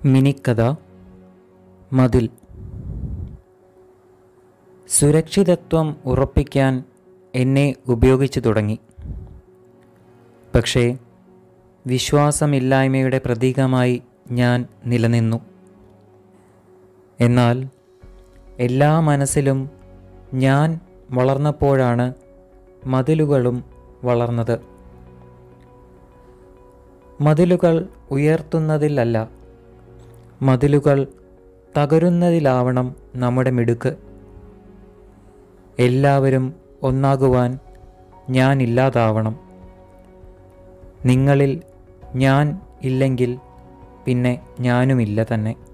മിനിക്കഥ മതിൽ സുരക്ഷിതത്വം ഉറപ്പിക്കാൻ എന്നെ ഉപയോഗിച്ചു തുടങ്ങി പക്ഷേ വിശ്വാസമില്ലായ്മയുടെ പ്രതീകമായി ഞാൻ നിലനിന്നു എന്നാൽ എല്ലാ മനസ്സിലും ഞാൻ വളർന്നപ്പോഴാണ് മതിലുകളും വളർന്നത് മതിലുകൾ ഉയർത്തുന്നതിലല്ല മതിലുകൾ തകരുന്നതിലാവണം നമ്മുടെ മിടുക്ക് എല്ലാവരും ഒന്നാകുവാൻ ഞാൻ ഇല്ലാതാവണം നിങ്ങളിൽ ഞാൻ ഇല്ലെങ്കിൽ പിന്നെ ഞാനുമില്ല തന്നെ